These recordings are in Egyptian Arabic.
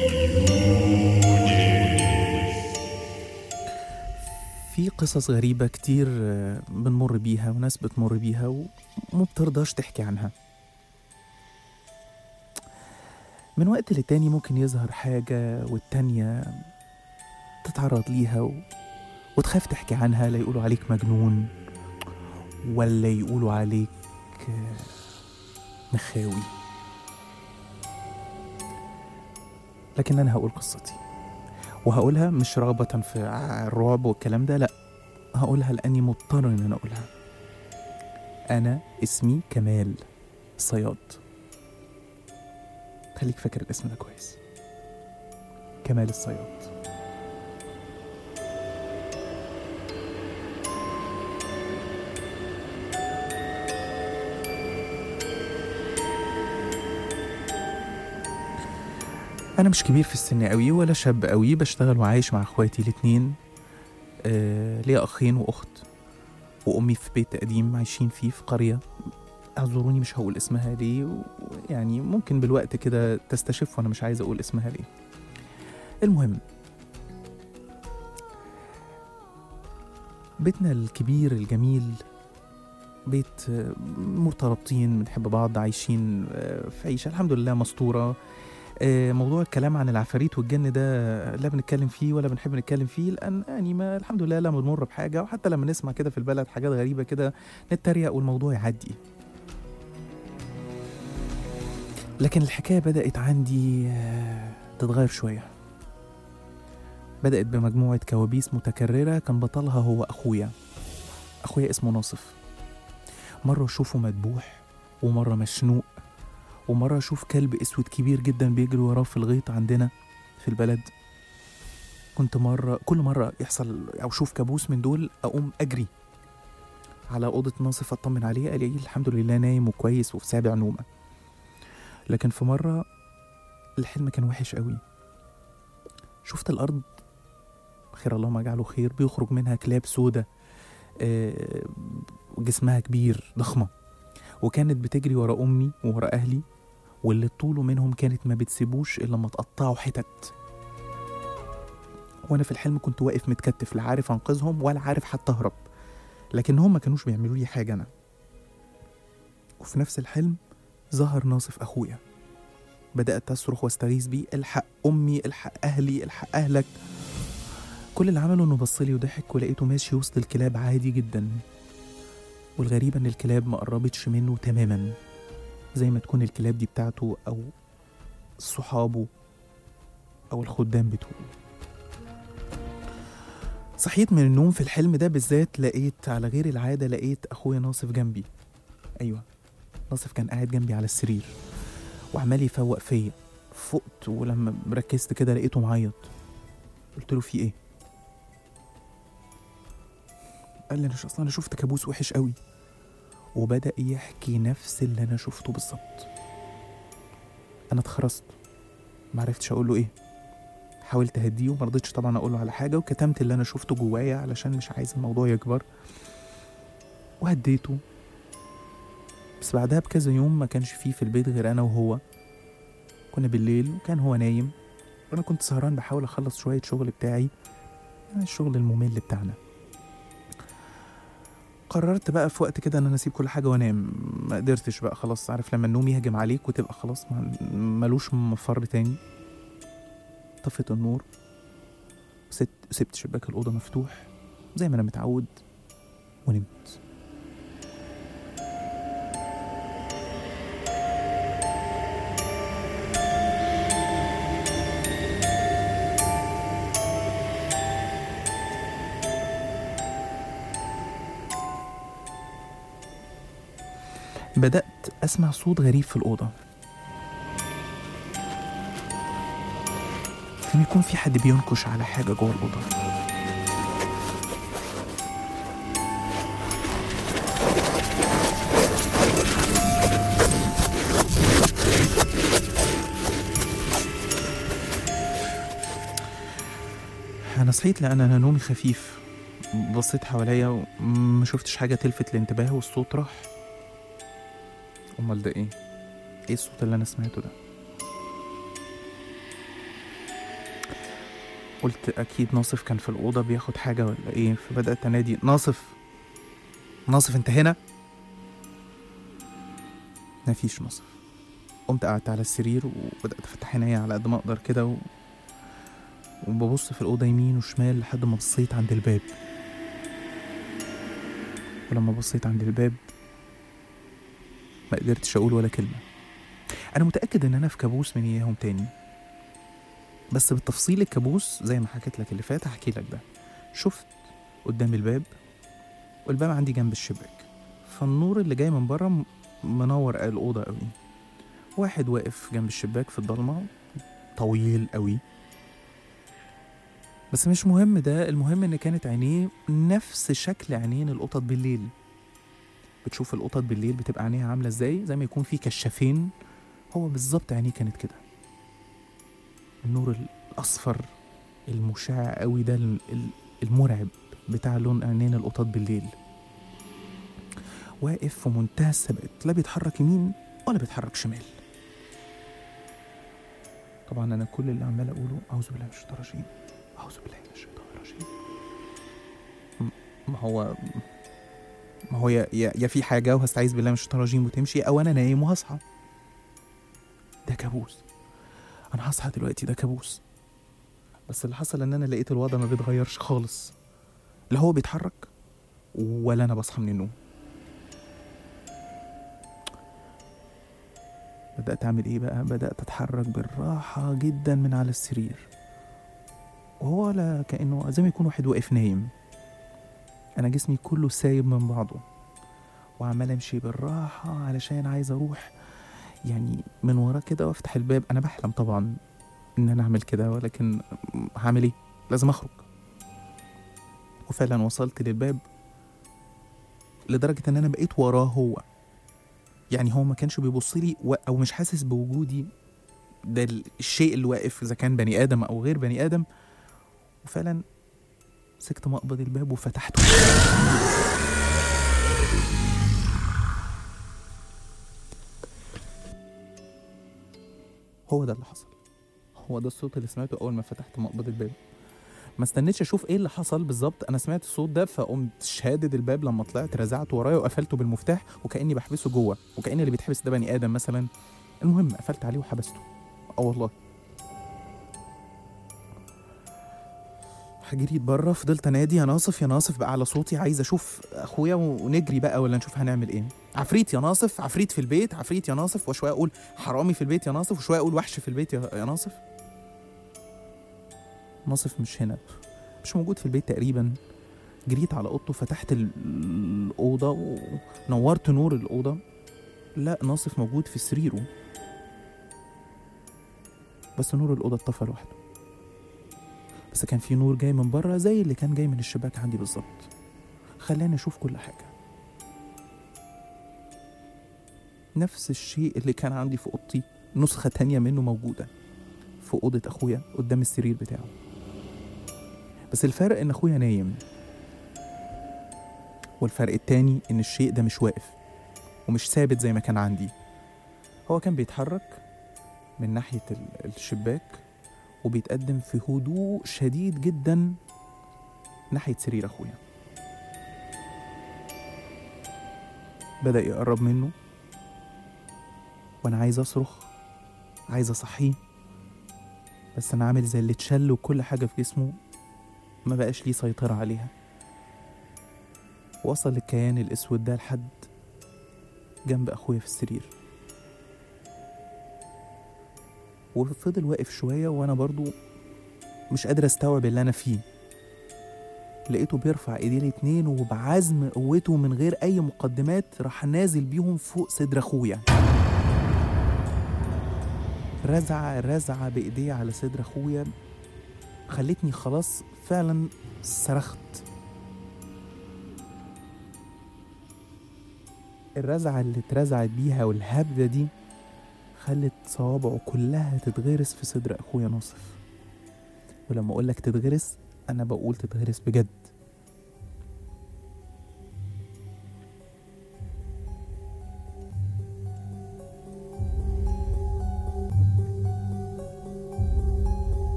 في قصص غريبة كتير آه، بنمر بيها وناس بتمر بيها وما بترضاش تحكي عنها من وقت للتاني ممكن يظهر حاجة والتانية تتعرض ليها و... وتخاف تحكي عنها لا يقولوا عليك مجنون ولا يقولوا عليك آه، مخاوي لكن أنا هقول قصتي وهقولها مش رغبة في الرعب والكلام ده لأ هقولها لأني مضطر إن أنا أقولها أنا اسمي كمال صياد خليك فاكر الاسم ده كويس كمال الصياد انا مش كبير في السن قوي ولا شاب قوي بشتغل وعايش مع اخواتي الاتنين آه ليا اخين واخت وامي في بيت قديم عايشين فيه في قريه اعذروني مش هقول اسمها ليه و- يعني ممكن بالوقت كده تستشف وانا مش عايز اقول اسمها ليه المهم بيتنا الكبير الجميل بيت آه، مرتبطين بنحب بعض عايشين آه، في عيشة الحمد لله مستورة آه، موضوع الكلام عن العفاريت والجن ده لا بنتكلم فيه ولا بنحب نتكلم فيه لان يعني ما الحمد لله لا بنمر بحاجه وحتى لما نسمع كده في البلد حاجات غريبه كده نتريق والموضوع يعدي لكن الحكايه بدات عندي آه، تتغير شويه بدات بمجموعه كوابيس متكرره كان بطلها هو اخويا اخويا اسمه ناصف مره اشوفه مدبوح ومره مشنوق ومرة أشوف كلب أسود كبير جدا بيجري وراه في الغيط عندنا في البلد كنت مرة كل مرة يحصل أو أشوف كابوس من دول أقوم أجري على أوضة ناصف أطمن عليه قال لي الحمد لله نايم وكويس وفي سابع نومة لكن في مرة الحلم كان وحش قوي شفت الأرض خير اللهم اجعله خير بيخرج منها كلاب سودة آه، جسمها كبير ضخمة وكانت بتجري ورا أمي وورا أهلي واللي طوله منهم كانت ما بتسيبوش إلا لما تقطعوا حتت وأنا في الحلم كنت واقف متكتف لا عارف أنقذهم ولا عارف حتى أهرب لكن هم ما كانوش بيعملوا لي حاجة أنا وفي نفس الحلم ظهر ناصف أخويا بدأت أصرخ واستغيث بيه الحق أمي الحق أهلي الحق أهلك كل اللي عمله إنه بصلي وضحك ولقيته ماشي وسط الكلاب عادي جدا والغريب إن الكلاب ما قربتش منه تماما زي ما تكون الكلاب دي بتاعته أو صحابه أو الخدام بتوعه صحيت من النوم في الحلم ده بالذات لقيت على غير العادة لقيت أخويا ناصف جنبي أيوة ناصف كان قاعد جنبي على السرير وعمال يفوق فيا فقت ولما ركزت كده لقيته معيط قلت له في ايه قال لي انا ش- اصلا انا شفت كابوس وحش قوي وبدا يحكي نفس اللي انا شفته بالظبط انا اتخرست معرفتش اقول له ايه حاولت اهديه وما رضيتش طبعا اقول له على حاجه وكتمت اللي انا شفته جوايا علشان مش عايز الموضوع يكبر وهديته بس بعدها بكذا يوم ما كانش فيه في البيت غير انا وهو كنا بالليل وكان هو نايم وانا كنت سهران بحاول اخلص شويه شغل بتاعي يعني الشغل الممل بتاعنا قررت بقى في وقت كده ان انا اسيب كل حاجه وانام ما قدرتش بقى خلاص عارف لما النوم يهجم عليك وتبقى خلاص ما- ملوش مفر تاني طفيت النور وسبت سبت شباك الاوضه مفتوح زي ما انا متعود ونمت بدأت أسمع صوت غريب في الأوضة كان يكون في حد بينكش على حاجة جوه الأوضة أنا صحيت لأن أنا نومي خفيف بصيت حواليا وما شفتش حاجة تلفت الانتباه والصوت راح امال ده ايه ايه الصوت اللي انا سمعته ده قلت اكيد ناصف كان في الاوضه بياخد حاجه ولا ايه فبدات انادي ناصف ناصف انت هنا مفيش ناصف قمت قعدت على السرير وبدات افتح عينيا على قد ما اقدر كده و... وببص في الاوضه يمين وشمال لحد ما بصيت عند الباب ولما بصيت عند الباب ما قدرتش اقول ولا كلمه انا متاكد ان انا في كابوس من اياهم تاني بس بالتفصيل الكابوس زي ما حكيت لك اللي فات هحكي لك ده شفت قدام الباب والباب عندي جنب الشباك فالنور اللي جاي من بره م- منور الأوضة قوي واحد واقف جنب الشباك في الضلمة طويل قوي بس مش مهم ده المهم ان كانت عينيه نفس شكل عينين القطط بالليل بتشوف القطط بالليل بتبقى عينيها عاملة ازاي زي ما يكون في كشافين هو بالظبط عينيه كانت كده النور الأصفر المشع قوي ده ال- ال- المرعب بتاع لون عينين القطط بالليل واقف في منتهى الثبات لا بيتحرك يمين ولا بيتحرك شمال طبعا انا كل اللي عمال اقوله اعوذ بالله من الشيطان الرجيم اعوذ بالله من الشيطان الرجيم م- ما هو ما هو يا, يا, يا في حاجه وهستعيذ بالله من الشيطان الرجيم وتمشي او انا نايم وهصحى ده كابوس انا هصحى دلوقتي ده كابوس بس اللي حصل ان انا لقيت الوضع ما بيتغيرش خالص لا هو بيتحرك ولا انا بصحى من النوم بدأت أعمل إيه بقى؟ بدأت أتحرك بالراحة جدا من على السرير وهو لا كأنه زي ما يكون واحد واقف نايم أنا جسمي كله سايب من بعضه وعمال أمشي بالراحة علشان عايز أروح يعني من ورا كده وأفتح الباب أنا بحلم طبعا إن أنا أعمل كده ولكن هعمل إيه؟ لازم أخرج وفعلا وصلت للباب لدرجة إن أنا بقيت وراه هو يعني هو ما كانش بيبص لي و- او مش حاسس بوجودي ده ال- الشيء اللي واقف اذا كان بني ادم او غير بني ادم وفعلا مسكت مقبض الباب وفتحته هو ده اللي حصل هو ده الصوت اللي سمعته اول ما فتحت مقبض الباب ما استنيتش اشوف ايه اللي حصل بالظبط انا سمعت الصوت ده فقمت شادد الباب لما طلعت رزعته ورايا وقفلته بالمفتاح وكاني بحبسه جوه وكان اللي بيتحبس ده بني ادم مثلا المهم قفلت عليه وحبسته اه والله جريت بره فضلت انادي يا ناصف يا ناصف بقى على صوتي عايز اشوف اخويا ونجري بقى ولا نشوف هنعمل ايه عفريت يا ناصف عفريت في البيت عفريت يا ناصف وشويه اقول حرامي في البيت يا ناصف وشويه اقول وحش في البيت يا يا ناصف ناصف مش هنا مش موجود في البيت تقريبا جريت على اوضته فتحت ال- الاوضه ونورت نور الاوضه لا ناصف موجود في سريره بس نور الاوضه اتطفى لوحده بس كان في نور جاي من بره زي اللي كان جاي من الشباك عندي بالظبط خلاني اشوف كل حاجه نفس الشيء اللي كان عندي في اوضتي نسخه تانية منه موجوده في اوضه اخويا قدام السرير بتاعه بس الفرق ان اخويا نايم والفرق التاني ان الشيء ده مش واقف ومش ثابت زي ما كان عندي هو كان بيتحرك من ناحية ال- الشباك وبيتقدم في هدوء شديد جدا ناحية سرير أخويا بدأ يقرب منه وأنا عايز أصرخ عايز أصحيه بس أنا عامل زي اللي اتشل وكل حاجة في جسمه ما بقاش ليه سيطرة عليها وصل الكيان الأسود ده لحد جنب أخويا في السرير وفضل واقف شوية وأنا برضو مش قادر أستوعب اللي أنا فيه لقيته بيرفع ايديه الاتنين وبعزم قوته من غير أي مقدمات راح نازل بيهم فوق صدر أخويا رزع رزعة بإيديه على صدر أخويا خلتني خلاص فعلا صرخت الرزعة اللي اترزعت بيها والهبدة دي خلت صوابعه كلها تتغرس في صدر اخويا ناصف ولما اقولك تتغرس انا بقول تتغرس بجد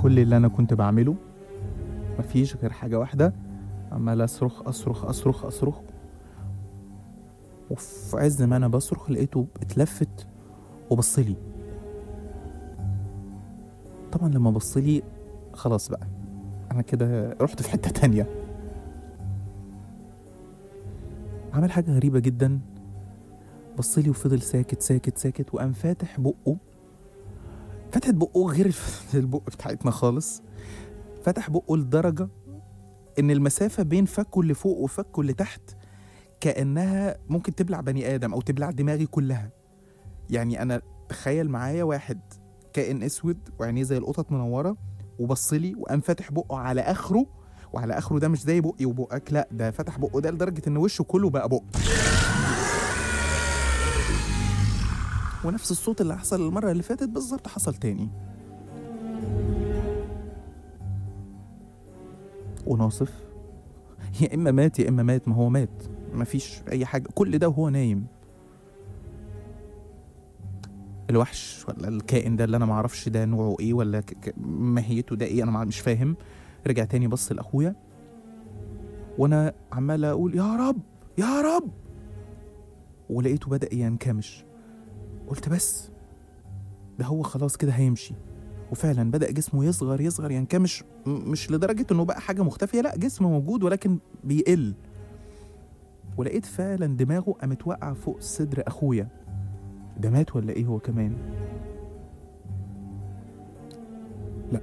كل اللي انا كنت بعمله مفيش غير حاجه واحده عمال اصرخ اصرخ اصرخ اصرخ وفي عز ما انا بصرخ لقيته اتلفت وبصلي طبعا لما بصلي خلاص بقى انا كده رحت في حته تانية عمل حاجه غريبه جدا بصلي وفضل ساكت ساكت ساكت وقام فاتح بقه فتحة بقه غير فتحة البق بتاعتنا خالص فتح بقه لدرجة إن المسافة بين فكه اللي فوق وفكه اللي تحت كأنها ممكن تبلع بني آدم أو تبلع دماغي كلها يعني أنا تخيل معايا واحد كائن أسود وعينيه زي القطط منورة وبصلي وقام فاتح بقه على آخره وعلى آخره ده مش زي بقي وبقك لا ده فتح بقه ده لدرجة إن وشه كله بقى بق ونفس الصوت اللي حصل المرة اللي فاتت بالظبط حصل تاني وناصف يا إما مات يا إما مات ما هو مات مفيش أي حاجة كل ده وهو نايم الوحش ولا الكائن ده اللي أنا معرفش ده نوعه إيه ولا ك- ك- ماهيته ده إيه أنا مع- مش فاهم رجع تاني بص لأخويا وأنا عمال أقول يا رب يا رب ولقيته بدأ ينكمش قلت بس ده هو خلاص كده هيمشي وفعلا بدأ جسمه يصغر يصغر ينكمش م- مش لدرجة انه بقى حاجة مختفية لا جسمه موجود ولكن بيقل ولقيت فعلا دماغه قامت واقعة فوق صدر اخويا ده مات ولا ايه هو كمان لا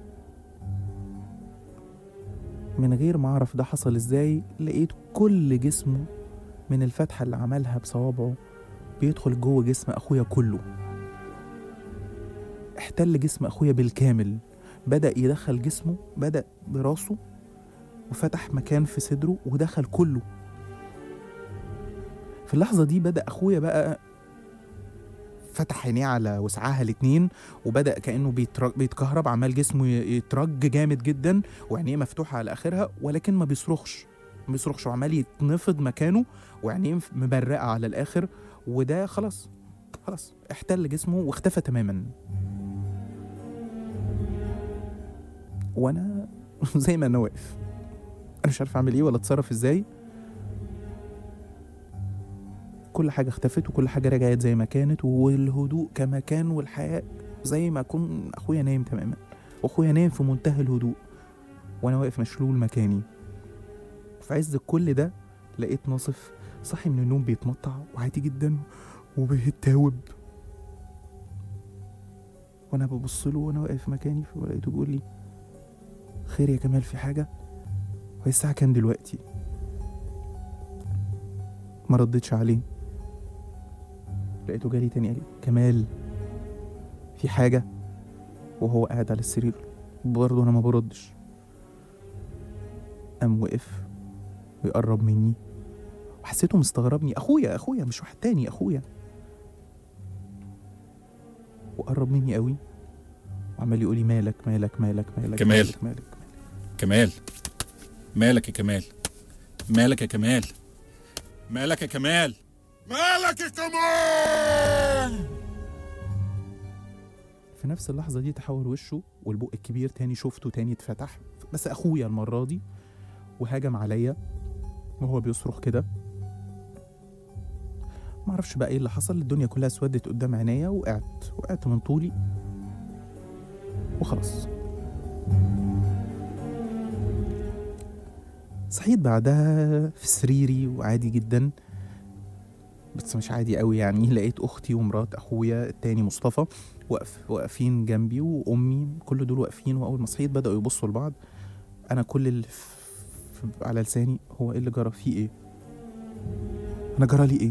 من غير ما اعرف ده حصل ازاي لقيت كل جسمه من الفتحة اللي عملها بصوابعه بيدخل جوه جسم اخويا كله احتل جسم اخويا بالكامل بدا يدخل جسمه بدا براسه وفتح مكان في صدره ودخل كله في اللحظه دي بدا اخويا بقى فتح عينيه على وسعها الاتنين وبدا كانه بيتر- بيتكهرب عمال جسمه ي- يترج جامد جدا وعينيه مفتوحه على اخرها ولكن ما بيصرخش ما بيصرخش وعمال يتنفض مكانه وعينيه مبرقه على الاخر وده خلاص خلاص احتل جسمه واختفى تماما وانا زي ما انا واقف انا مش عارف اعمل ايه ولا اتصرف ازاي كل حاجه اختفت وكل حاجه رجعت زي ما كانت والهدوء كما كان والحياه زي ما اكون اخويا نايم تماما واخويا نايم في منتهى الهدوء وانا واقف مشلول مكاني في عز كل ده لقيت ناصف صاحي من النوم بيتمطع وعادي جدا وبيتاوب وانا ببص له وانا واقف مكاني فلقيته بيقول لي خير يا كمال في حاجه وهي الساعه كام دلوقتي ما ردتش عليه لقيته جالي تاني قال لي كمال في حاجه وهو قاعد على السرير برضه انا ما بردش قام وقف ويقرب مني وحسيته مستغربني اخويا اخويا مش واحد تاني اخويا وقرب مني قوي وعمال يقول لي مالك مالك مالك مالك كمال. مالك مالك كمال مالك يا كمال مالك يا كمال مالك يا كمال مالك يا كمال في نفس اللحظة دي تحول وشه والبق الكبير تاني شفته تاني اتفتح بس أخويا المرة دي وهاجم عليا وهو بيصرخ كده معرفش بقى ايه اللي حصل الدنيا كلها اسودت قدام عينيا وقعت وقعت من طولي وخلاص صحيت بعدها في سريري وعادي جدا بس مش عادي قوي يعني لقيت اختي ومرات اخويا التاني مصطفى واقف واقفين جنبي وامي كل دول واقفين واول ما صحيت بداوا يبصوا لبعض انا كل اللي في في- على لساني هو ايه اللي جرى فيه ايه انا جرى لي ايه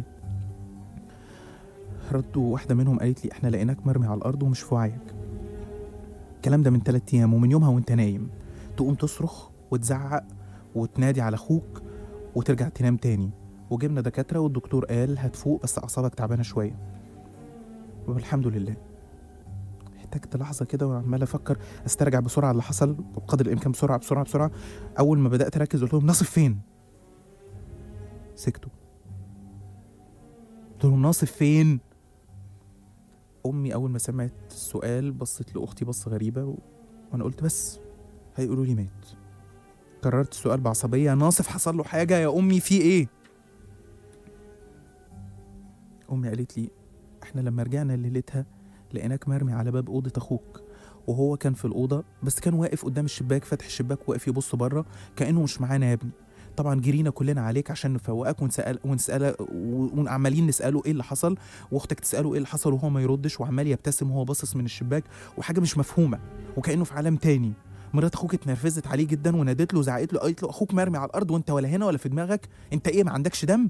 ردوا واحده منهم قالت لي احنا لقيناك مرمي على الارض ومش في وعيك الكلام ده من ثلاث ايام ومن يومها وانت نايم تقوم تصرخ وتزعق وتنادي على اخوك وترجع تنام تاني وجبنا دكاتره والدكتور قال هتفوق بس اعصابك تعبانه شويه والحمد لله احتجت لحظه كده وعمال افكر استرجع بسرعه اللي حصل بقدر الامكان بسرعه بسرعه بسرعه اول ما بدات اركز قلت لهم ناصف فين سكتوا قلت لهم ناصف فين امي اول ما سمعت السؤال بصت لاختي بصه غريبه و... وانا قلت بس هيقولوا لي مات كررت السؤال بعصبيه يا ناصف حصل له حاجه يا امي في ايه امي قالت لي احنا لما رجعنا ليلتها لقيناك مرمي على باب اوضه اخوك وهو كان في الاوضه بس كان واقف قدام الشباك فاتح الشباك واقف يبص بره كانه مش معانا يا ابني طبعا جرينا كلنا عليك عشان نفوقك ونسال ونسال وعمالين نساله ايه اللي حصل واختك تساله ايه اللي حصل وهو ما يردش وعمال يبتسم وهو باصص من الشباك وحاجه مش مفهومه وكانه في عالم تاني مرات اخوك اتنرفزت عليه جدا ونادت له زعقت له قالت له اخوك مرمي على الارض وانت ولا هنا ولا في دماغك انت ايه ما عندكش دم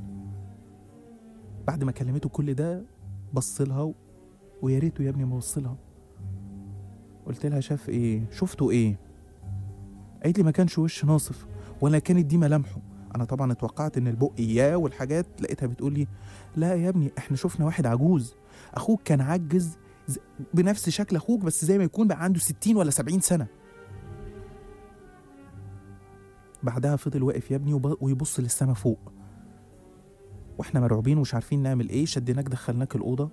بعد ما كلمته كل ده بص لها و... ويا ريته يا ابني ما بص لها قلت لها شاف ايه شفته ايه قالت لي ما كانش وش ناصف ولا كانت دي ملامحه انا طبعا اتوقعت ان البق اياه والحاجات لقيتها بتقول لي لا يا ابني احنا شفنا واحد عجوز اخوك كان عجز ز- بنفس شكل اخوك بس زي ما يكون بقى عنده 60 ولا 70 سنه بعدها فضل واقف يا ابني وب- ويبص للسما فوق واحنا مرعوبين ومش عارفين نعمل ايه شديناك دخلناك الاوضه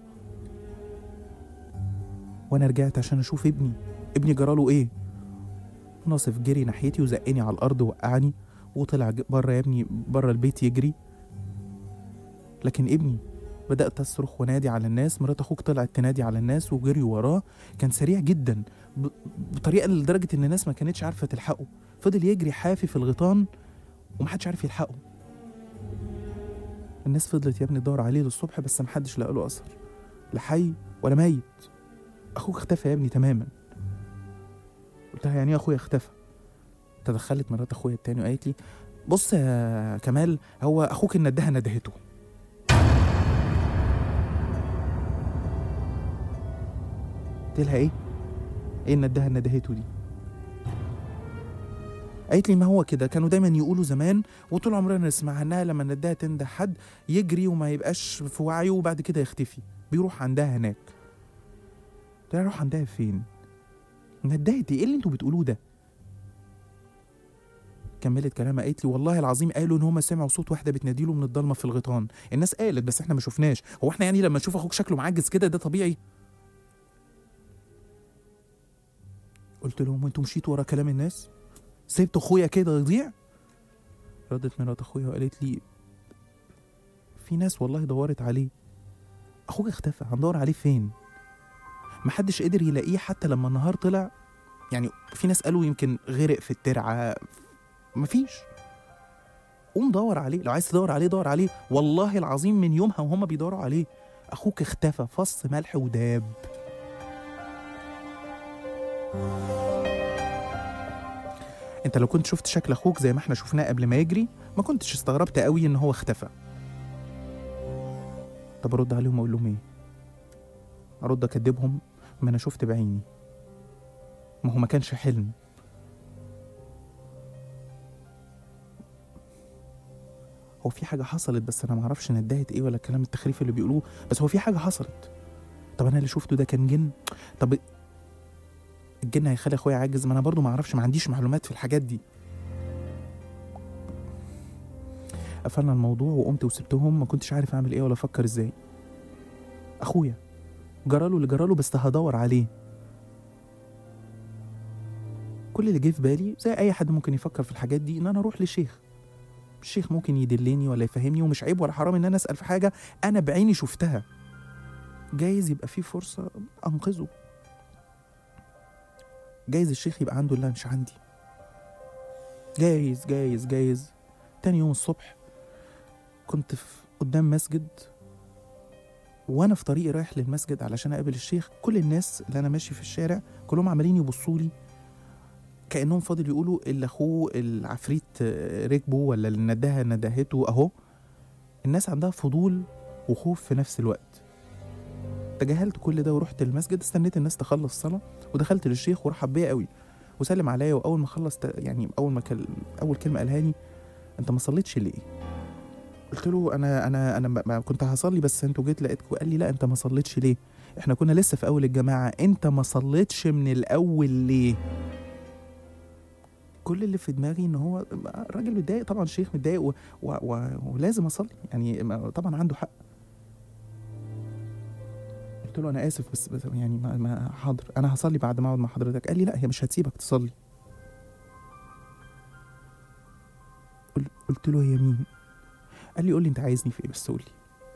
وانا رجعت عشان اشوف ابني ابني جراله ايه ناصف جري ناحيتي وزقني على الارض وقعني وطلع ج- بره يا ابني بره البيت يجري لكن ابني بدأت أصرخ ونادي على الناس مرات أخوك طلعت تنادي على الناس وجري وراه كان سريع جدا ب- بطريقة لدرجة إن الناس ما كانتش عارفة تلحقه فضل يجري حافي في الغيطان ومحدش عارف يلحقه الناس فضلت يا ابني تدور عليه للصبح بس محدش لقى له أثر لا حي ولا ميت أخوك اختفى يا ابني تماما قلت لها يعني ايه أخويا اختفى تدخلت مرات أخويا التاني وقالت لي بص يا كمال هو أخوك الندهة ندهته قلت لها ايه؟ ايه الندهه ندهته دي؟ قالت لي ما هو كده كانوا دايما يقولوا زمان وطول عمرنا نسمعها انها لما الندهه تنده حد يجري وما يبقاش في وعيه وبعد كده يختفي بيروح عندها هناك قلت لها اروح عندها فين؟ ندهت ايه اللي انتوا بتقولوه ده؟ كملت كلامها قالت لي والله العظيم قالوا ان هم سمعوا صوت واحده بتناديله من الضلمه في الغيطان الناس قالت بس احنا ما شفناش هو احنا يعني لما نشوف اخوك شكله معجز كده ده طبيعي قلت لهم وانتوا مشيتوا ورا كلام الناس سيبت اخويا كده يضيع ردت مرات اخويا وقالت لي في ناس والله دورت عليه اخوك اختفى هندور عليه فين محدش قدر يلاقيه حتى لما النهار طلع يعني في ناس قالوا يمكن غرق في الترعه مفيش قوم دور عليه لو عايز تدور عليه دور عليه والله العظيم من يومها وهم بيدوروا عليه اخوك اختفى فص ملح وداب انت لو كنت شفت شكل اخوك زي ما احنا شفناه قبل ما يجري ما كنتش استغربت قوي ان هو اختفى طب ارد عليهم اقول لهم ايه ارد اكدبهم ما انا شفت بعيني ما هو ما كانش حلم هو في حاجه حصلت بس انا ما اعرفش ندهت ايه ولا الكلام التخريف اللي بيقولوه بس هو في حاجه حصلت طب انا اللي شفته ده كان جن طب الجن هيخلي اخويا عاجز ما انا برضو ما اعرفش ما عنديش معلومات في الحاجات دي قفلنا الموضوع وقمت وسبتهم ما كنتش عارف اعمل ايه ولا افكر ازاي اخويا جراله اللي جراله بس هدور عليه كل اللي جه في بالي زي اي حد ممكن يفكر في الحاجات دي ان انا اروح لشيخ الشيخ ممكن يدلني ولا يفهمني ومش عيب ولا حرام ان انا اسال في حاجه انا بعيني شفتها جايز يبقى في فرصه انقذه جايز الشيخ يبقى عنده اللي أنا مش عندي جايز جايز جايز تاني يوم الصبح كنت في قدام مسجد وانا في طريقي رايح للمسجد علشان اقابل الشيخ كل الناس اللي انا ماشي في الشارع كلهم عمالين يبصوا لي كانهم فاضل يقولوا اللي اخوه العفريت آه، ركبه ولا اللي نداها ندهته اهو الناس عندها فضول وخوف في نفس الوقت تجاهلت كل ده ورحت المسجد استنيت الناس تخلص صلاه ودخلت للشيخ ورحب بيا قوي وسلم عليا واول ما خلص ت- يعني اول ما كل اول كلمه قالها لي انت ما صليتش ليه قلت له انا انا انا ما- ما كنت هصلي بس انتوا جيت لقيتكم قال لي لا انت ما صليتش ليه احنا كنا لسه في اول الجماعه انت ما صليتش من الاول ليه كل اللي في دماغي ان هو الراجل متضايق طبعا الشيخ متضايق و... و... و... ولازم اصلي يعني ما- طبعا عنده حق قلت قلت له انا اسف بس, بس يعني ما, ما حاضر انا هصلي بعد ما اقعد مع حضرتك قال لي لا هي مش هتسيبك تصلي قل- قلت له هي مين قال لي قول لي انت عايزني في ايه بس قول لي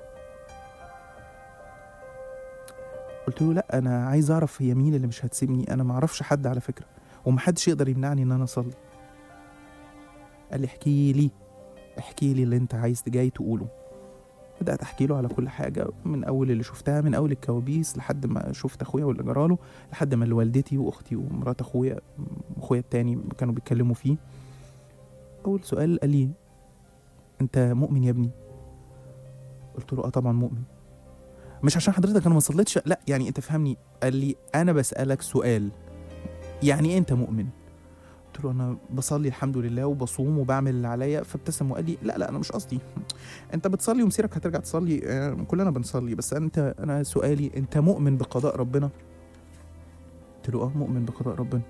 قلت له لا انا عايز اعرف هي مين اللي مش هتسيبني انا ما اعرفش حد على فكره ومحدش يقدر يمنعني ان انا اصلي قال لي احكي لي احكي لي اللي انت عايز جاي تقوله بدات احكي له على كل حاجه من اول اللي شفتها من اول الكوابيس لحد ما شفت اخويا واللي جراله لحد ما اللي والدتي واختي ومرات اخويا اخويا التاني كانوا بيتكلموا فيه اول سؤال قال لي انت مؤمن يا ابني قلت له اه طبعا مؤمن مش عشان حضرتك انا ما صليتش لا يعني انت فهمني قال لي انا بسالك سؤال يعني إيه انت مؤمن قلت له انا بصلي الحمد لله وبصوم وبعمل اللي عليا فابتسم وقال لي لا لا انا مش قصدي انت بتصلي ومسيرك هترجع تصلي آه، كلنا بنصلي بس انت انا سؤالي انت مؤمن بقضاء ربنا قلت له اه مؤمن بقضاء ربنا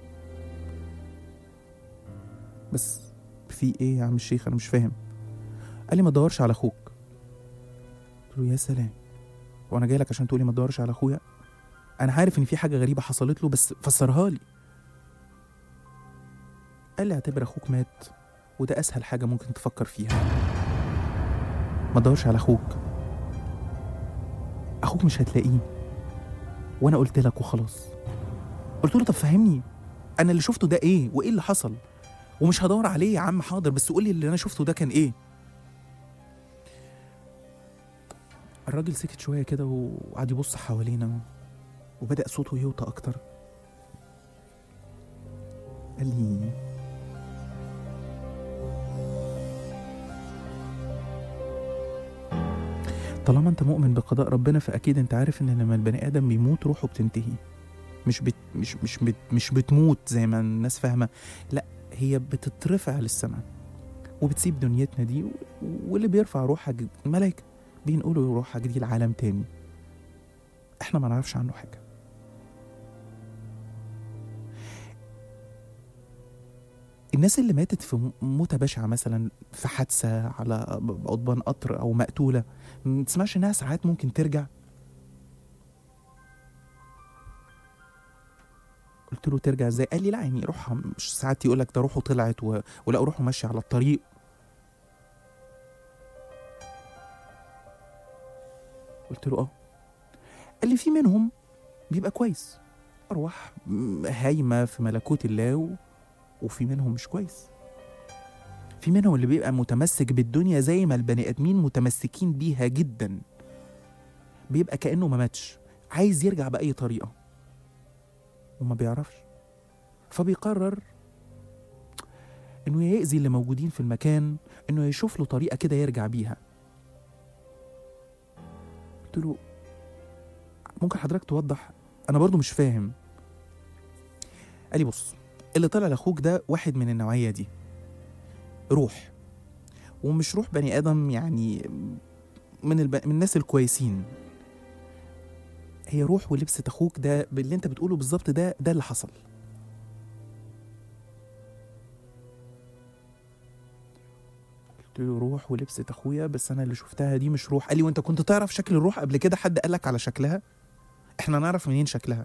بس في ايه يا عم الشيخ انا مش فاهم قال لي ما تدورش على اخوك قلت له يا سلام وانا جاي لك عشان تقولي ما تدورش على اخويا انا عارف ان في حاجه غريبه حصلت له بس فسرها لي قال لي اعتبر اخوك مات وده اسهل حاجه ممكن تفكر فيها ما تدورش على اخوك اخوك مش هتلاقيه وانا قلت لك وخلاص قلت له طب فهمني انا اللي شفته ده ايه وايه اللي حصل ومش هدور عليه يا عم حاضر بس قولي اللي انا شفته ده كان ايه الراجل سكت شويه كده وقعد يبص حوالينا وبدا صوته يوطى اكتر قال لي طالما انت مؤمن بقضاء ربنا فاكيد انت عارف ان لما البني ادم بيموت روحه بتنتهي مش بت مش مش بت مش بتموت زي ما الناس فاهمه لا هي بتترفع للسماء وبتسيب دنيتنا دي و- واللي بيرفع روحك الملائكه بينقلوا روحك دي لعالم تاني احنا ما نعرفش عنه حاجه الناس اللي ماتت في م- موتة بشعة مثلا في حادثة على قضبان قطر أو مقتولة ما تسمعش إنها ساعات ممكن ترجع قلت له ترجع ازاي قال لي لا يعني روحها مش ساعات يقول لك ده روحه طلعت و... ولا روحه ماشيه على الطريق قلت له اه قال لي في منهم بيبقى كويس ارواح م- هايمه في ملكوت الله و... وفي منهم مش كويس في منهم اللي بيبقى متمسك بالدنيا زي ما البني ادمين متمسكين بيها جدا بيبقى كانه ما ماتش عايز يرجع باي طريقه وما بيعرفش فبيقرر انه يأذي اللي موجودين في المكان انه يشوف له طريقه كده يرجع بيها قلت له ممكن حضرتك توضح انا برضو مش فاهم قال لي بص اللي طلع لاخوك ده واحد من النوعيه دي روح ومش روح بني ادم يعني من الب... من الناس الكويسين هي روح ولبست اخوك ده باللي انت بتقوله بالظبط ده ده اللي حصل قلت له روح ولبست اخويا بس انا اللي شفتها دي مش روح قال لي وانت كنت تعرف شكل الروح قبل كده حد قالك على شكلها احنا نعرف منين شكلها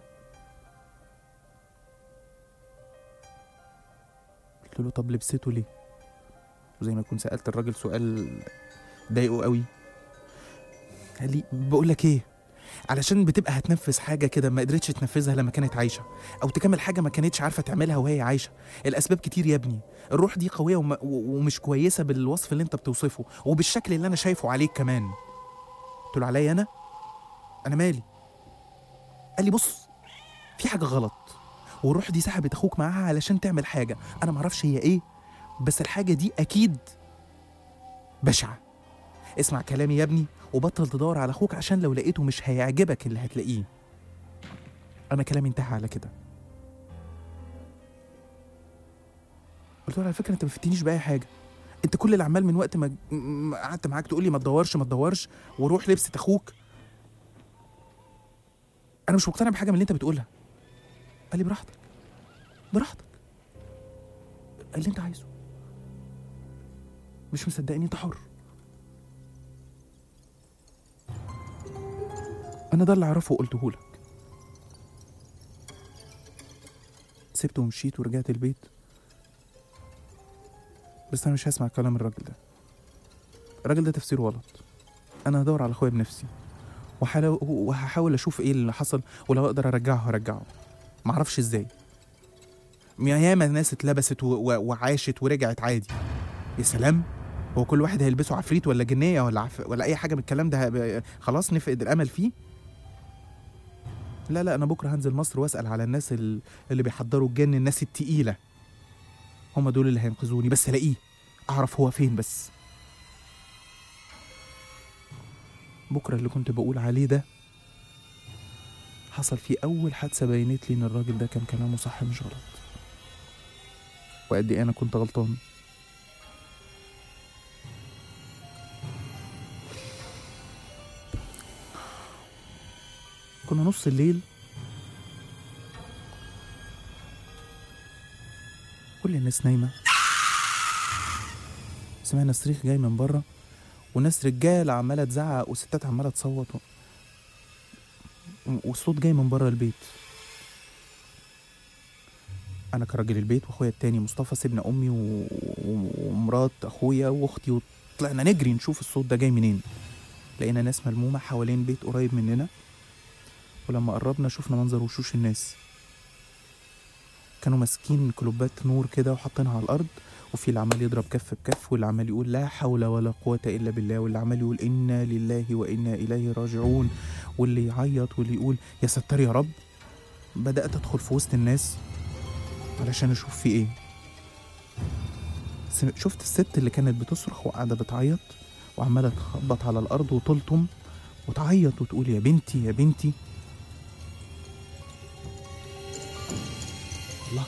قلت له طب لبسته ليه وزي ما كنت سالت الراجل سؤال ضايقه قوي قال لي بقول لك ايه علشان بتبقى هتنفذ حاجه كده ما قدرتش تنفذها لما كانت عايشه او تكمل حاجه ما كانتش عارفه تعملها وهي عايشه الاسباب كتير يا ابني الروح دي قويه وم... و- ومش كويسه بالوصف اللي انت بتوصفه وبالشكل اللي انا شايفه عليك كمان قلت له عليا انا انا مالي قال لي بص في حاجه غلط والروح دي سحبت اخوك معاها علشان تعمل حاجه انا معرفش هي ايه بس الحاجه دي اكيد بشعه اسمع كلامي يا ابني وبطل تدور على اخوك عشان لو لقيته مش هيعجبك اللي هتلاقيه انا كلامي انتهى على كده قلت له على فكره انت ما فتنيش باي حاجه انت كل اللي عمال من وقت ما ما قعدت معاك تقول لي ما تدورش ما تدورش وروح لبست اخوك انا مش مقتنع بحاجه من اللي انت بتقولها قال لي براحتك براحتك اللي انت عايزه مش مصدقني انت حر انا ده اللي اعرفه وقلته لك سبته ومشيت ورجعت البيت بس انا مش هسمع كلام الراجل ده الراجل ده تفسيره غلط انا هدور على اخويا بنفسي وحلو- وهحاول اشوف ايه اللي حصل ولو اقدر ارجعه هرجعه معرفش ازاي يا- ياما ناس اتلبست و- و- وعاشت ورجعت عادي يا سلام هو كل واحد هيلبسه عفريت ولا جنيه ولا عف... ولا اي حاجه من الكلام ده هب- خلاص نفقد الامل فيه لا لا انا بكره هنزل مصر واسال على الناس ال- اللي بيحضروا الجن الناس التقيله هم دول اللي هينقذوني بس الاقيه اعرف هو فين بس بكره اللي كنت بقول عليه ده حصل فيه اول حادثه بينت لي ان الراجل ده كان كلامه صح مش غلط وقد ايه انا كنت غلطان كنا نص الليل كل الناس نايمة سمعنا صريخ جاي من بره وناس رجالة عمالة تزعق وستات عمالة تصوت و... والصوت جاي من بره البيت أنا كراجل البيت وأخويا التاني مصطفى سيبنا أمي و... و- ومرات أخويا وأختي وطلعنا نجري نشوف الصوت ده جاي منين لقينا ناس ملمومة حوالين بيت قريب مننا ولما قربنا شفنا منظر وشوش الناس كانوا ماسكين كلوبات نور كده وحاطينها على الارض وفي اللي عمال يضرب كف بكف واللي عمال يقول لا حول ولا قوة إلا بالله واللي عمال يقول إنا لله وإنا إليه راجعون واللي يعيط واللي يقول يا ستار يا رب بدأت أدخل في وسط الناس علشان أشوف في إيه سم- شفت الست اللي كانت بتصرخ وقاعدة بتعيط وعمالة تخبط على الأرض وتلطم وتعيط وتقول يا بنتي يا بنتي الله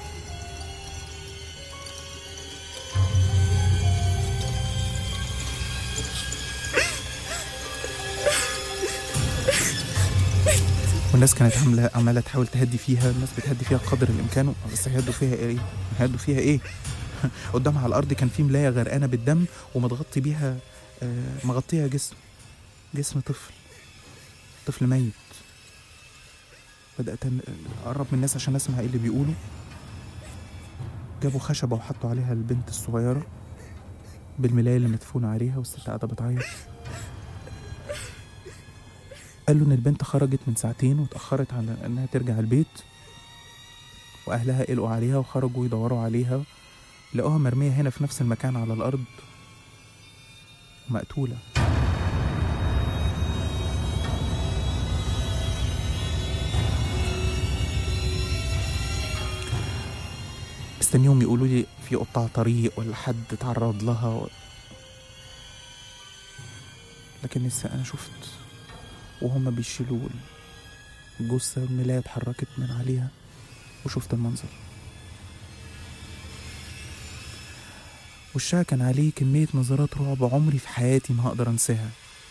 والناس كانت عامله عماله تحاول تهدي فيها الناس بتهدي فيها قدر الامكان بس هيهدوا فيها ايه هيهدوا فيها ايه قدامها على الارض كان في ملايه غرقانه بالدم ومتغطي بيها آه، مغطيه جسم جسم طفل طفل ميت بدات أن- اقرب من الناس عشان اسمع ايه اللي بيقولوا جابوا خشبه وحطوا عليها البنت الصغيره بالملايه اللي مدفونه عليها والست قاعده بتعيط قالوا ان البنت خرجت من ساعتين واتاخرت على انها ترجع البيت واهلها قلقوا عليها وخرجوا يدوروا عليها لقوها مرميه هنا في نفس المكان على الارض مقتوله مستنيهم يقولوا لي في قطاع طريق ولا حد اتعرض لها و... لكن لسه انا شفت وهما بيشيلوا الجثة الملاية اتحركت من عليها وشفت المنظر وشها كان عليه كمية نظرات رعب عمري في حياتي ما هقدر انساها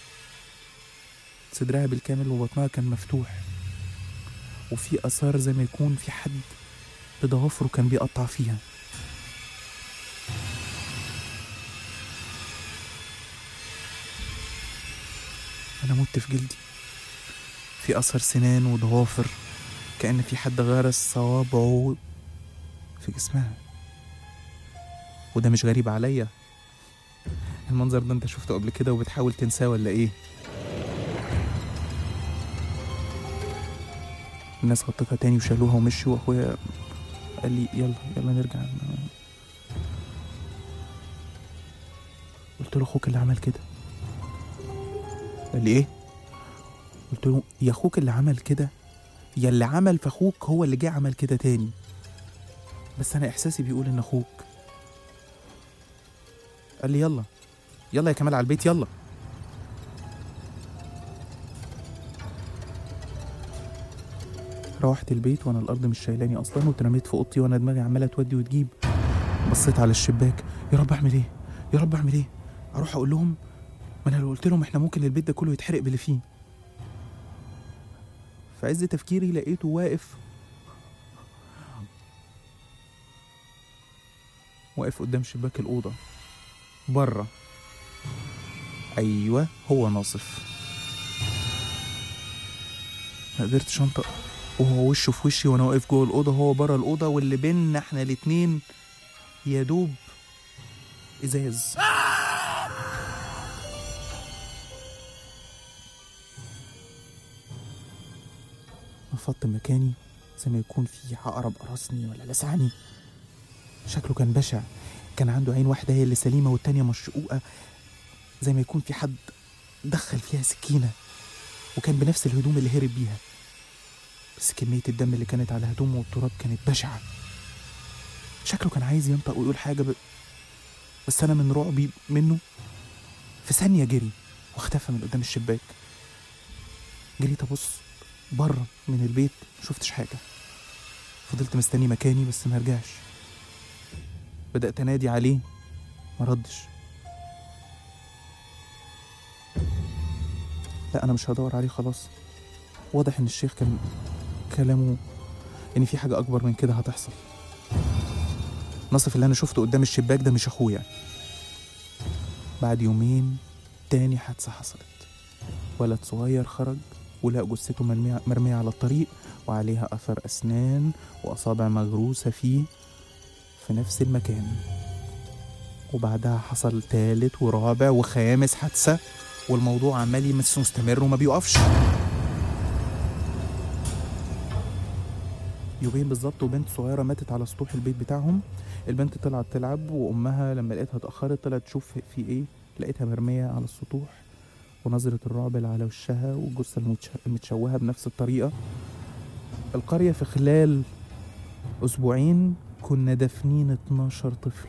صدرها بالكامل وبطنها كان مفتوح وفي آثار زي ما يكون في حد بضوافره كان بيقطع فيها أنا مت في جلدي في أثر سنان وضوافر كأن في حد غرس صوابعه في جسمها وده مش غريب عليا المنظر ده انت شفته قبل كده وبتحاول تنساه ولا ايه الناس غطتها تاني وشالوها ومشوا واخويا قال لي يلا يلا نرجع قلت له اخوك اللي عمل كده قال لي ايه قلت له يا اخوك اللي عمل كده يا اللي عمل في اخوك هو اللي جه عمل كده تاني بس انا احساسي بيقول ان اخوك قال لي يلا يلا يا كمال على البيت يلا روحت البيت وانا الارض مش شايلاني اصلا واترميت في اوضتي وانا دماغي عماله تودي وتجيب بصيت على الشباك يا رب اعمل ايه يا رب اعمل ايه اروح اقول لهم ما انا لو قلت لهم احنا ممكن البيت ده كله يتحرق باللي فيه في عز تفكيري لقيته واقف واقف قدام شباك الأوضة بره أيوة هو ناصف ما قدرتش انطق وهو وشه في وشي وانا واقف جوه الاوضه هو بره الاوضه واللي بينا احنا الاتنين يا دوب ازاز نفضت مكاني زي ما يكون في عقرب قرصني ولا لسعني شكله كان بشع كان عنده عين واحدة هي اللي سليمة والتانية مشقوقة زي ما يكون في حد دخل فيها سكينة وكان بنفس الهدوم اللي هرب بيها بس كمية الدم اللي كانت على هدومه والتراب كانت بشعة شكله كان عايز ينطق ويقول حاجة ب... بس أنا من رعبي منه في ثانية جري واختفى من قدام الشباك جريت أبص بره من البيت مشوفتش حاجة فضلت مستني مكاني بس ما رجعش بدأت أنادي عليه ما ردش لا أنا مش هدور عليه خلاص واضح إن الشيخ كان كلامه إن في حاجة أكبر من كده هتحصل نصف اللي أنا شفته قدام الشباك ده مش أخويا بعد يومين تاني حادثة حصلت ولد صغير خرج ولقى جثته مرمية, مرمية على الطريق وعليها أثر أسنان وأصابع مغروسة فيه في نفس المكان وبعدها حصل تالت ورابع وخامس حادثة والموضوع عمال يمس مستمر وما بيقفش يومين بالظبط وبنت صغيرة ماتت على سطوح البيت بتاعهم البنت طلعت تلعب وأمها لما لقيتها اتأخرت طلعت تشوف في إيه لقيتها مرمية على السطوح ونظرة الرعب اللي على وشها والجثة المتش- المتشوهة بنفس الطريقة القرية في خلال أسبوعين كنا دافنين 12 طفل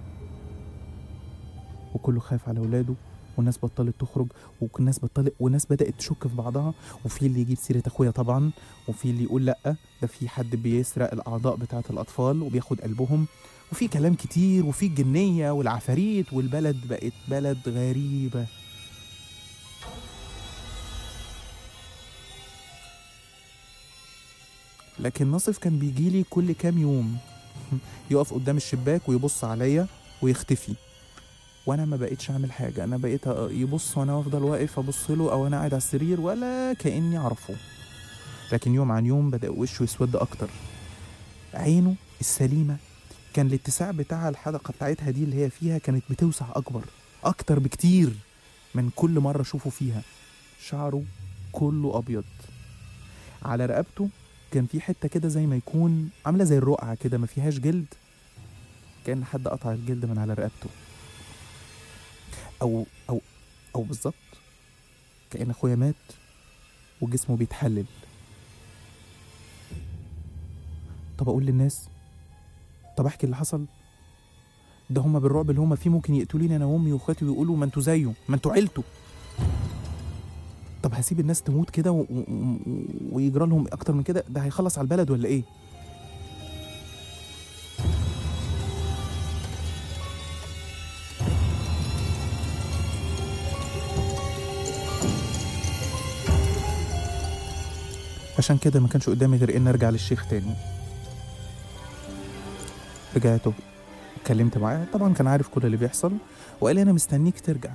وكله خاف على ولاده والناس بطلت تخرج والناس بطلت والناس بدأت تشك في بعضها وفي اللي يجيب سيرة أخويا طبعا وفي اللي يقول لأ ده في حد بيسرق الأعضاء بتاعة الأطفال وبياخد قلبهم وفي كلام كتير وفي الجنية والعفاريت والبلد بقت بلد غريبة لكن ناصف كان بيجيلي كل كام يوم يقف قدام الشباك ويبص عليا ويختفي وانا ما بقيتش اعمل حاجه انا بقيت أ- يبص وانا افضل واقف ابص له او انا قاعد على السرير ولا كاني اعرفه لكن يوم عن يوم بدا وشه يسود اكتر عينه السليمه كان الاتساع بتاع الحلقه بتاعتها دي اللي هي فيها كانت بتوسع اكبر اكتر بكتير من كل مره اشوفه فيها شعره كله ابيض على رقبته كان في حته كده زي ما يكون عامله زي الرقعه كده ما فيهاش جلد كان حد قطع الجلد من على رقبته او او او بالظبط كأن اخويا مات وجسمه بيتحلل طب اقول للناس طب احكي اللي حصل ده هما بالرعب اللي هما فيه ممكن يقتلوني انا وامي واخواتي ويقولوا ما انتوا زيه ما انتوا عيلته طب هسيب الناس تموت كده و... و... و- ويجرى لهم اكتر من كده ده هيخلص على البلد ولا ايه عشان كده ما كانش قدامي غير ان ارجع للشيخ تاني رجعت اتكلمت معاه طبعا كان عارف كل اللي بيحصل وقال لي انا مستنيك ترجع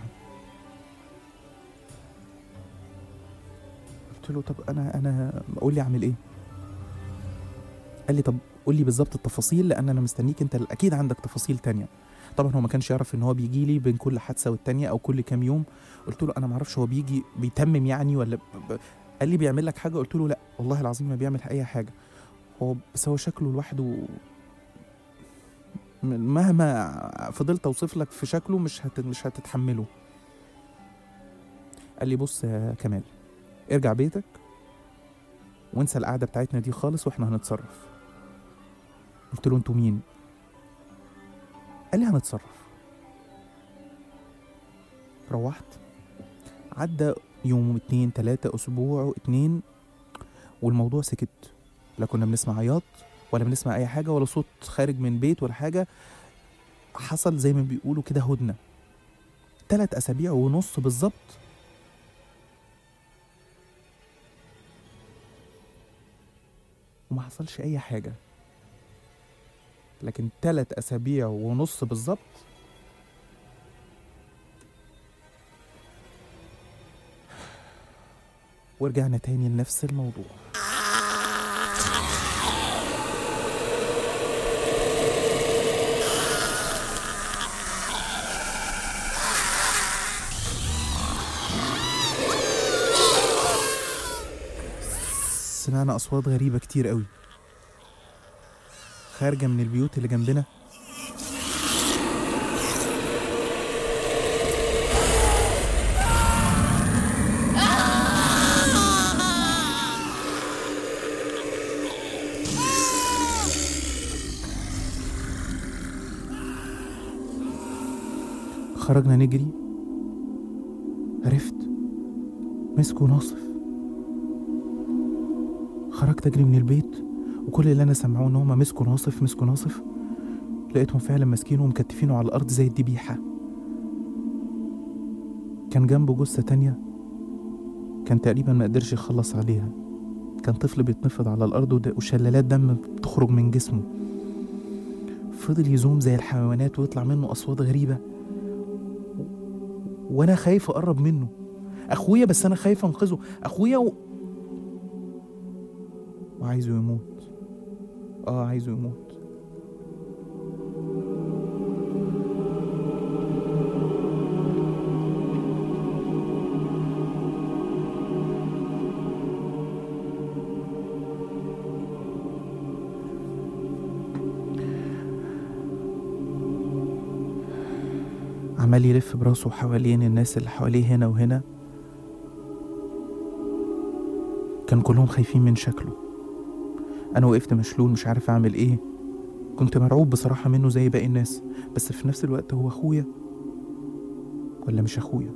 قلت له طب انا انا قول لي اعمل ايه قال لي طب قول لي بالظبط التفاصيل لان انا مستنيك انت اكيد عندك تفاصيل تانية طبعا هو ما كانش يعرف ان هو بيجي لي بين كل حادثه والتانية او كل كام يوم قلت له انا ما اعرفش هو بيجي بيتمم يعني ولا ب... ب... قال لي بيعمل لك حاجه قلت له لا والله العظيم ما بيعمل اي حاجه هو بس هو شكله لوحده م- مهما فضلت اوصف لك في شكله مش هت... مش هتتحمله قال لي بص يا كمال ارجع بيتك وانسى القعده بتاعتنا دي خالص واحنا هنتصرف قلت له انتوا مين قال لي هنتصرف روحت عدى يوم اتنين تلاتة اسبوع اتنين والموضوع سكت لا كنا بنسمع عياط ولا بنسمع اي حاجه ولا صوت خارج من بيت ولا حاجه حصل زي ما بيقولوا كده هدنه تلات اسابيع ونص بالظبط وما حصلش اي حاجه لكن تلات اسابيع ونص بالظبط ورجعنا تاني لنفس الموضوع سمعنا أصوات غريبة كتير قوي خارجة من البيوت اللي جنبنا خرجنا نجري عرفت مسكوا ناصف خرجت اجري من البيت وكل اللي انا سمعوه ان هما مسكوا ناصف مسكوا ناصف لقيتهم فعلا ماسكينه ومكتفينه على الارض زي الذبيحه كان جنبه جثه تانية كان تقريبا ما قدرش يخلص عليها كان طفل بيتنفض على الارض ود- وشلالات دم بتخرج من جسمه فضل يزوم زي الحيوانات ويطلع منه اصوات غريبه وانا خايف اقرب منه اخويا بس انا خايف انقذه اخويا و... وعايزه يموت اه عايزه يموت عمال يلف براسه حوالين الناس اللي حواليه هنا وهنا كان كلهم خايفين من شكله انا وقفت مشلول مش عارف اعمل ايه كنت مرعوب بصراحة منه زي باقي الناس بس في نفس الوقت هو اخويا ولا مش اخويا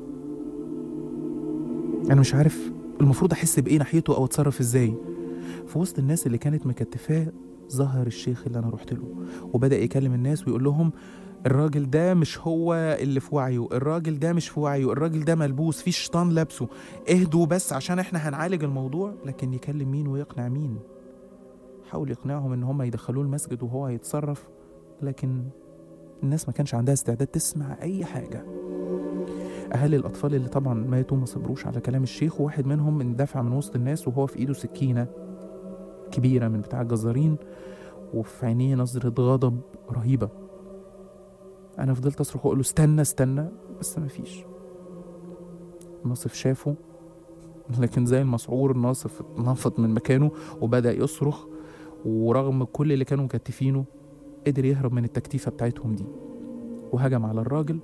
انا مش عارف المفروض احس بايه ناحيته او اتصرف ازاي في وسط الناس اللي كانت مكتفاه ظهر الشيخ اللي انا رحت له وبدا يكلم الناس ويقول لهم الراجل ده مش هو اللي في وعيه الراجل ده مش في وعيه الراجل ده ملبوس في شيطان لابسه اهدوا بس عشان احنا هنعالج الموضوع لكن يكلم مين ويقنع مين حاول يقنعهم ان هم يدخلوه المسجد وهو هيتصرف لكن الناس ما كانش عندها استعداد تسمع اي حاجه اهالي الاطفال اللي طبعا ماتوا ما صبروش على كلام الشيخ وواحد منهم اندفع من وسط الناس وهو في ايده سكينه كبيره من بتاع الجزارين وفي عينيه نظره غضب رهيبه انا فضلت اصرخ واقول له استنى استنى بس مفيش ناصف شافه لكن زي المسعور ناصف نفض من مكانه وبدا يصرخ ورغم كل اللي كانوا مكتفينه قدر يهرب من التكتيفه بتاعتهم دي وهجم على الراجل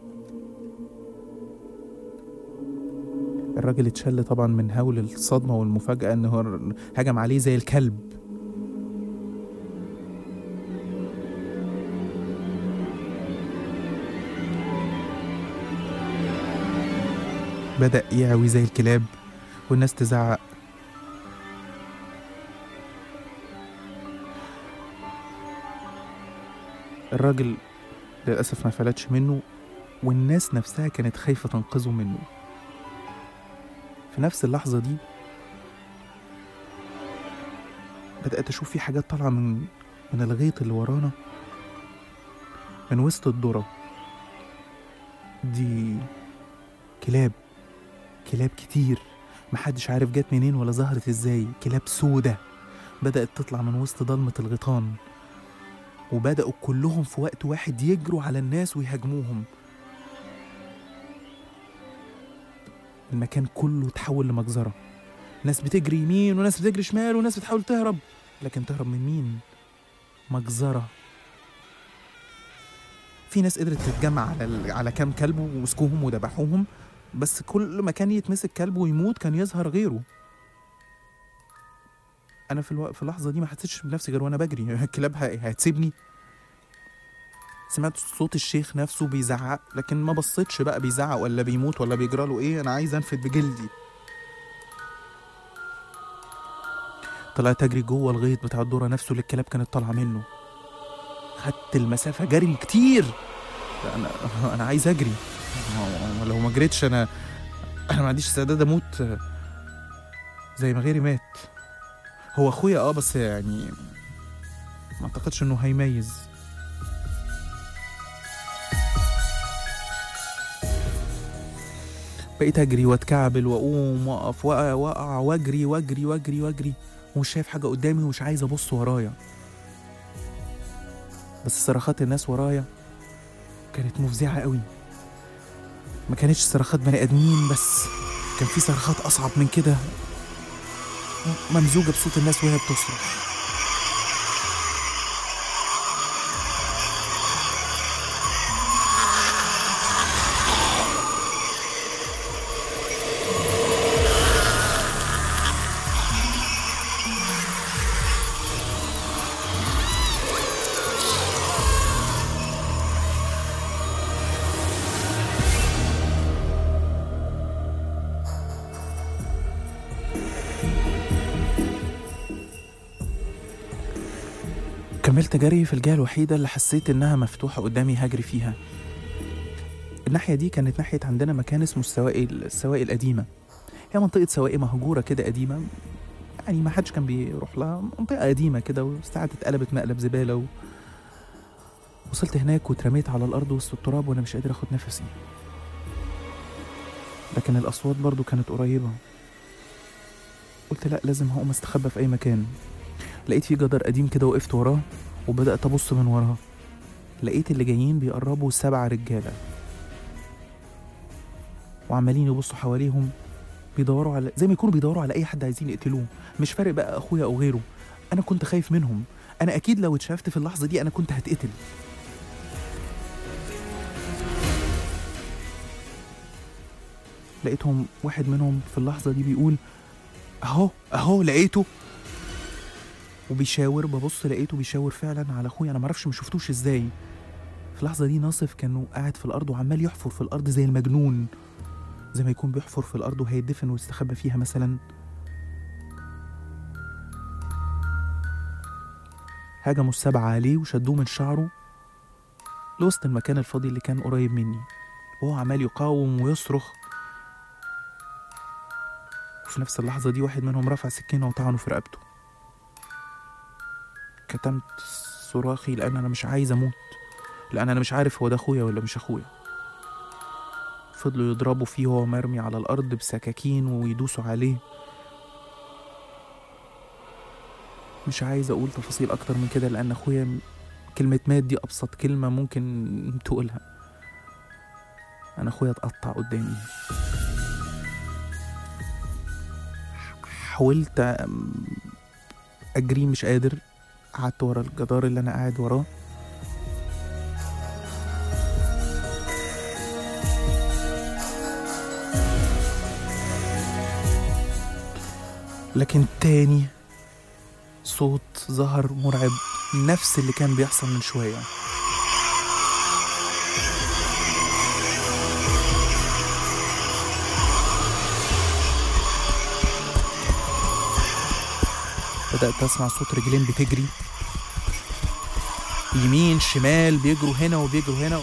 الراجل اتشل طبعا من هول الصدمه والمفاجاه ان هو هجم عليه زي الكلب بدأ يعوي زي الكلاب والناس تزعق الراجل للأسف ما فلتش منه والناس نفسها كانت خايفة تنقذه منه في نفس اللحظة دي بدأت أشوف في حاجات طالعة من من الغيط اللي ورانا من وسط الذرة دي كلاب كلاب كتير محدش عارف جت منين ولا ظهرت ازاي كلاب سودة بدأت تطلع من وسط ضلمة الغيطان وبدأوا كلهم في وقت واحد يجروا على الناس ويهاجموهم المكان كله اتحول لمجزرة ناس بتجري يمين وناس بتجري شمال وناس بتحاول تهرب لكن تهرب من مين مجزرة في ناس قدرت تتجمع على ال- على كام كلب ومسكوهم وذبحوهم بس كل ما كان يتمسك كلب ويموت كان يظهر غيره انا في الوقت في اللحظه دي ما حسيتش بنفسي غير وانا بجري الكلاب ه- هتسيبني سمعت صوت الشيخ نفسه بيزعق لكن ما بصيتش بقى بيزعق ولا بيموت ولا بيجرى له ايه انا عايز انفد بجلدي طلعت اجري جوه الغيط بتاع الدوره نفسه اللي الكلاب كانت طالعه منه خدت المسافه جري كتير لا، انا انا عايز اجري ما- لو ما جريتش انا انا ما عنديش استعداد اموت زي ما غيري مات هو اخويا اه بس يعني ما اعتقدش انه هيميز بقيت اجري واتكعبل واقوم واقف واقع واقع واجري واجري واجري واجري ومش شايف حاجه قدامي ومش عايز ابص ورايا بس صرخات الناس ورايا كانت مفزعه قوي ما كانتش صرخات بني ادمين بس كان في صرخات اصعب من كده ممزوجة بصوت الناس وهي بتصرخ كملت جري في الجهة الوحيدة اللي حسيت إنها مفتوحة قدامي هجري فيها الناحية دي كانت ناحية عندنا مكان اسمه السواقي السواقي القديمة هي منطقة سواقي مهجورة كده قديمة يعني ما حدش كان بيروح لها منطقة قديمة كده وساعات اتقلبت مقلب زبالة و... وصلت هناك واترميت على الأرض وسط التراب وأنا مش قادر أخد نفسي لكن الأصوات برضو كانت قريبة قلت لأ لازم هقوم استخبى في أي مكان لقيت في جدار قديم كده وقفت وراه وبدأت أبص من وراه لقيت اللي جايين بيقربوا سبع رجالة وعمالين يبصوا حواليهم بيدوروا على زي ما يكونوا بيدوروا على أي حد عايزين يقتلوه مش فارق بقى أخويا أو غيره أنا كنت خايف منهم أنا أكيد لو اتشافت في اللحظة دي أنا كنت هتقتل لقيتهم واحد منهم في اللحظة دي بيقول أهو أهو لقيته وبيشاور ببص لقيته بيشاور فعلا على اخويا انا معرفش ما شفتوش ازاي في اللحظه دي ناصف كانه قاعد في الارض وعمال يحفر في الارض زي المجنون زي ما يكون بيحفر في الارض وهيدفن ويستخبى فيها مثلا هجموا السبعة عليه وشدوه من شعره لوسط المكان الفاضي اللي كان قريب مني وهو عمال يقاوم ويصرخ وفي نفس اللحظة دي واحد منهم رفع سكينة وطعنه في رقبته كتمت صراخي لان انا مش عايز اموت لان انا مش عارف هو ده اخويا ولا مش اخويا فضلوا يضربوا فيه وهو مرمي على الارض بسكاكين ويدوسوا عليه مش عايز اقول تفاصيل اكتر من كده لان اخويا م- كلمة مات دي ابسط كلمة ممكن تقولها انا اخويا اتقطع قدامي حاولت أم- اجري مش قادر قعدت ورا الجدار اللي انا قاعد وراه لكن تاني صوت ظهر مرعب نفس اللي كان بيحصل من شوية بدأت أسمع صوت رجلين بتجري يمين شمال بيجروا هنا وبيجروا هنا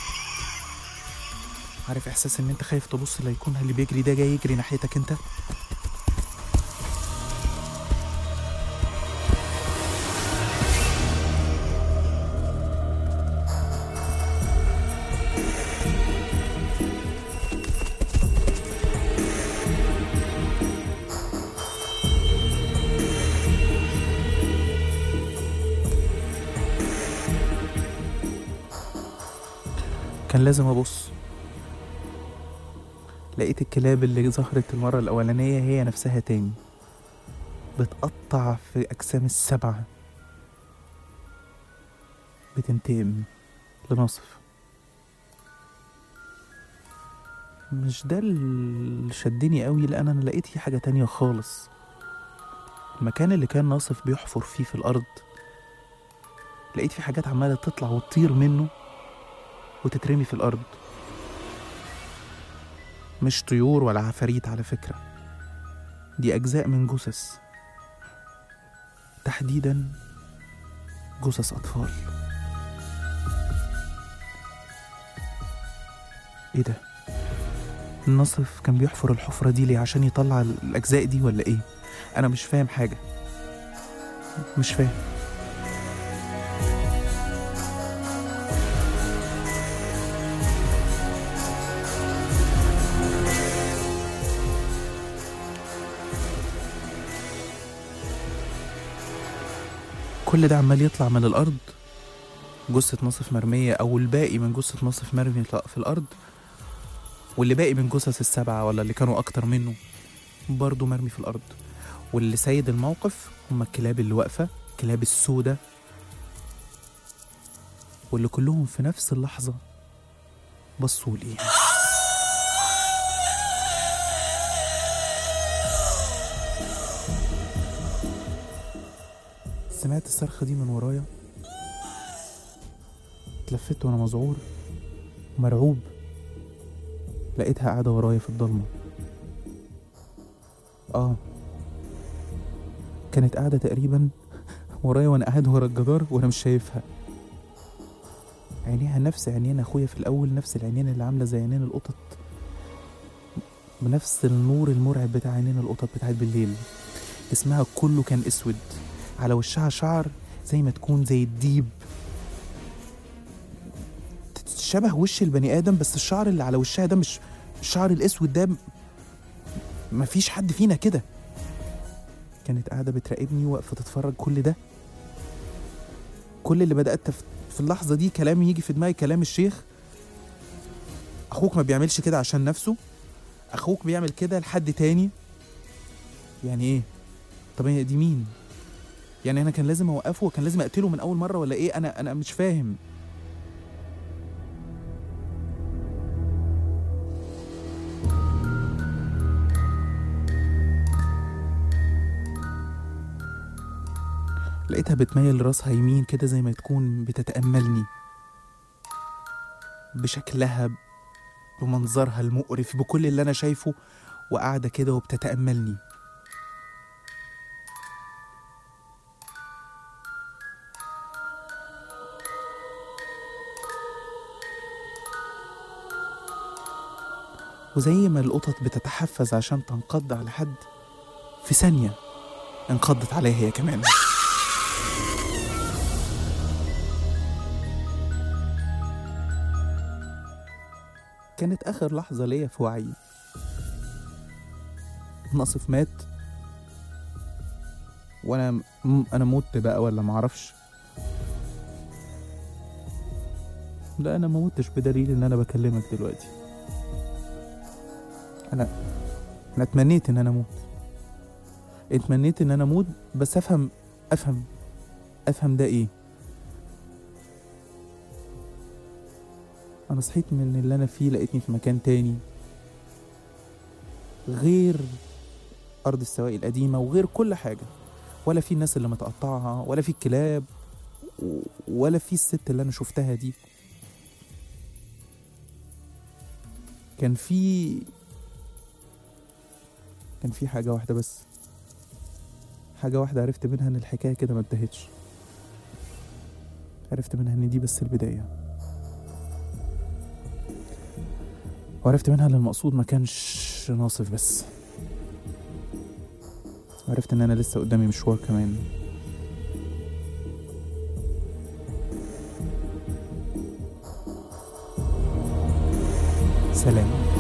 عارف إحساس إن أنت خايف تبص لا يكون اللي بيجري ده جاي يجري ناحيتك أنت كان لازم أبص لقيت الكلاب اللي ظهرت المرة الأولانية هي نفسها تاني بتقطع في أجسام السبعة بتنتقم لناصف مش ده اللي شدني قوي لأن أنا لقيت فيه حاجة تانية خالص المكان اللي كان ناصف بيحفر فيه في الأرض لقيت فيه حاجات عمالة تطلع وتطير منه وتترمي في الأرض مش طيور ولا عفاريت على فكرة دي أجزاء من جثث تحديدا جثث أطفال إيه ده؟ النصف كان بيحفر الحفرة دي ليه عشان يطلع الأجزاء دي ولا إيه؟ أنا مش فاهم حاجة مش فاهم كل ده عمال يطلع من الأرض جثة نصف مرمية أو الباقي من جثة نصف مرمي في الأرض واللي باقي من جثث السبعة ولا اللي كانوا أكتر منه برضه مرمي في الأرض واللي سيد الموقف هم الكلاب اللي واقفة الكلاب السودة واللي كلهم في نفس اللحظة بصوا لي سمعت الصرخة دي من ورايا اتلفت وانا مذعور ومرعوب لقيتها قاعدة ورايا في الضلمة اه كانت قاعدة تقريبا ورايا وانا قاعد ورا الجدار وانا مش شايفها عينيها نفس عينين اخويا في الاول نفس العينين اللي عامله زي عينين القطط بنفس النور المرعب بتاع عينين القطط بتاعت بالليل جسمها كله كان اسود على وشها شعر زي ما تكون زي الديب شبه وش البني ادم بس الشعر اللي على وشها ده مش الشعر الاسود ده م- مفيش حد فينا كده كانت قاعده بتراقبني واقفه تتفرج كل ده كل اللي بدات تف- في اللحظه دي كلام يجي في دماغي كلام الشيخ اخوك ما بيعملش كده عشان نفسه اخوك بيعمل كده لحد تاني يعني ايه طب هي دي مين يعني انا كان لازم اوقفه وكان لازم اقتله من اول مره ولا ايه انا انا مش فاهم لقيتها بتميل راسها يمين كده زي ما تكون بتتأملني بشكلها بمنظرها المقرف بكل اللي أنا شايفه وقاعدة كده وبتتأملني وزي ما القطط بتتحفز عشان تنقض على حد في ثانية انقضت عليها هي كمان كانت آخر لحظة ليا في وعي ناصف مات وانا م- انا مت بقى ولا معرفش لا انا ما متش بدليل ان انا بكلمك دلوقتي انا انا اتمنيت ان انا اموت اتمنيت ان انا اموت بس افهم افهم افهم ده ايه انا صحيت من اللي انا فيه لقيتني في مكان تاني غير ارض السواقي القديمه وغير كل حاجه ولا في الناس اللي متقطعها ولا في الكلاب و- ولا في الست اللي انا شفتها دي كان في كان في حاجه واحده بس حاجه واحده عرفت منها ان الحكايه كده ما انتهتش عرفت منها ان دي بس البدايه وعرفت منها ان المقصود ما كانش ناصف بس عرفت ان انا لسه قدامي مشوار كمان سلام